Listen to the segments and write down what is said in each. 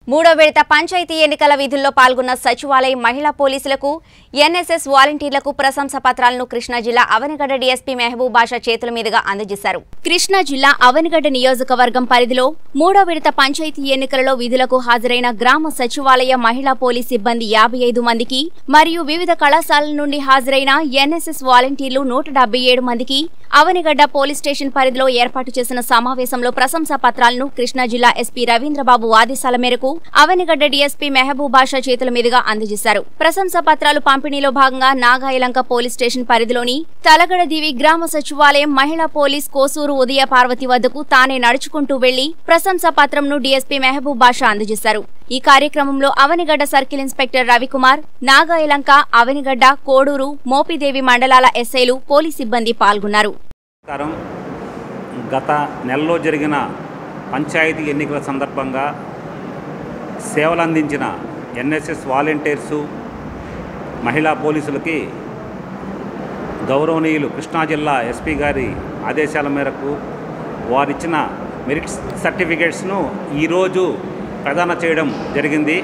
మూడో విడత పంచాయతీ ఎన్నికల విధుల్లో పాల్గొన్న సచివాలయం మహిళా పోలీసులకు ఎన్ఎస్ఎస్ వాలంటీర్లకు ప్రశంస పత్రాలను కృష్ణా జిల్లా అవనిగడ్డ డీఎస్పీ మెహబూబ్ బాషా చేతుల మీదుగా అందజేశారు కృష్ణా జిల్లా అవనిగడ్డ నియోజకవర్గం పరిధిలో మూడో విడత పంచాయతీ ఎన్నికలలో విధులకు హాజరైన గ్రామ సచివాలయ మహిళా పోలీస్ సిబ్బంది యాభై ఐదు మందికి మరియు వివిధ కళాశాలల నుండి హాజరైన ఎన్ఎస్ఎస్ వాలంటీర్లు నూట డెబ్బై ఏడు మందికి అవనిగడ్డ పోలీస్ స్టేషన్ పరిధిలో ఏర్పాటు చేసిన సమావేశంలో ప్రశంసా పత్రాలను కృష్ణా జిల్లా ఎస్పీ రవీంద్రబాబు ఆదేశాల మేరకు అవనిగడ్డ డీఎస్పీ మెహబూబ్ బాషా చేతుల మీదుగా అందజేశారు ప్రశంసా పత్రాలు పంపిణీలో భాగంగా నాగాయలంక పోలీస్ స్టేషన్ పరిధిలోని తలగడదివి గ్రామ సచివాలయం మహిళా పోలీస్ కోసూరు ఉదయ పార్వతి వద్దకు తానే నడుచుకుంటూ వెళ్లి ప్రశంసా పత్రంను డీఎస్పీ మెహబూబ్ బాషా అందజేశారు ఈ కార్యక్రమంలో అవనిగడ్డ సర్కిల్ ఇన్స్పెక్టర్ రవికుమార్ నాగాయలంక అవనిగడ్డ కోడూరు మోపిదేవి మండలాల ఎస్ఐలు పోలీస్ సిబ్బంది పాల్గొన్నారు ప్రకారం గత నెలలో జరిగిన పంచాయతీ ఎన్నికల సందర్భంగా సేవలు అందించిన ఎన్ఎస్ఎస్ వాలంటీర్సు మహిళా పోలీసులకి గౌరవనీయులు కృష్ణా జిల్లా ఎస్పీ గారి ఆదేశాల మేరకు వారిచ్చిన మెరిట్ సర్టిఫికేట్స్ను ఈరోజు ప్రదానం చేయడం జరిగింది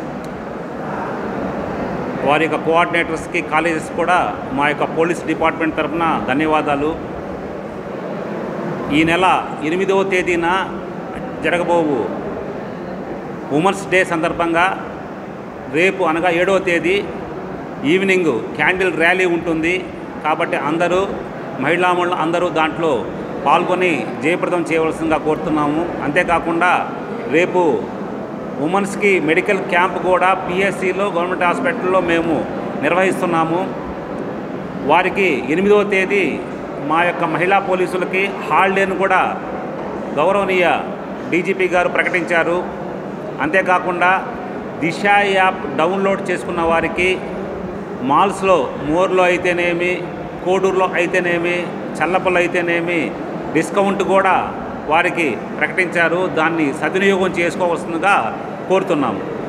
వారి యొక్క కోఆర్డినేటర్స్కి కాలేజెస్ కూడా మా యొక్క పోలీస్ డిపార్ట్మెంట్ తరఫున ధన్యవాదాలు ఈ నెల ఎనిమిదవ తేదీన జరగబోవు ఉమెన్స్ డే సందర్భంగా రేపు అనగా ఏడవ తేదీ ఈవినింగ్ క్యాండిల్ ర్యాలీ ఉంటుంది కాబట్టి అందరూ మహిళామణులు అందరూ దాంట్లో పాల్గొని జయప్రదం చేయవలసిందిగా కోరుతున్నాము అంతేకాకుండా రేపు ఉమెన్స్కి మెడికల్ క్యాంప్ కూడా పిఎస్సిలో గవర్నమెంట్ హాస్పిటల్లో మేము నిర్వహిస్తున్నాము వారికి ఎనిమిదవ తేదీ మా యొక్క మహిళా పోలీసులకి హాలిడేను కూడా గౌరవనీయ డీజీపీ గారు ప్రకటించారు అంతేకాకుండా దిశ యాప్ డౌన్లోడ్ చేసుకున్న వారికి మాల్స్లో మోర్లో అయితేనేమి కోడూరులో అయితేనేమి చల్లపల్లి అయితేనేమి డిస్కౌంట్ కూడా వారికి ప్రకటించారు దాన్ని సద్వినియోగం చేసుకోవాల్సిందిగా కోరుతున్నాము